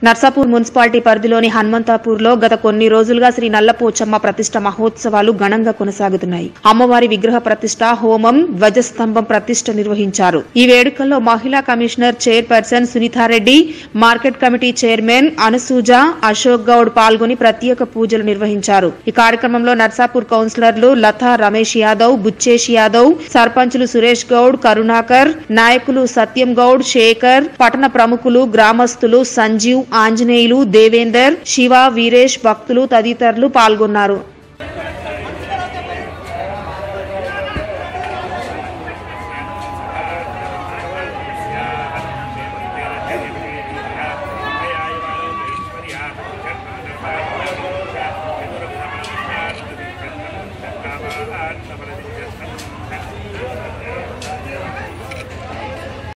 Narsapur municipality పరిధిలోని హనుమంతాపూర్లో గత కొన్ని రోజులుగా శ్రీ నల్లపోచమ్మ ప్రతిష్ట మహోత్సవాలు ఘనంగా కొనసాగుతున్నాయి అమ్మవారి విగ్రహ ప్రతిష్ట హోమం ధ్వజస్తంభం ప్రతిష్ట నిర్వహించారు ఈ వేడుకల్లో మహిళా commissioner chairperson Sunitha Reddy market committee chairman అనసూజ Ashok Goud పాల్గొని ప్రత్యేక పూజలు నిర్వహించారు ఈ కార్యక్రమంలో నర్సాపూర్ కౌన్సిలర్లు లతా రమేష్ యాదవ్ బుచ్చేష్ యాదవ్ సర్పంచులు సురేష్ గౌడ్ కరుణాకర్ నాయకులు సత్యం గౌడ్ శేఖర్ పట్టణ ప్రముఖులు గ్రామస్తులు సంజీవ్ ఆంజనేయులు దేవేందర్ శివ వీరేష్ భక్తులు తదితరులు పాల్గొన్నారు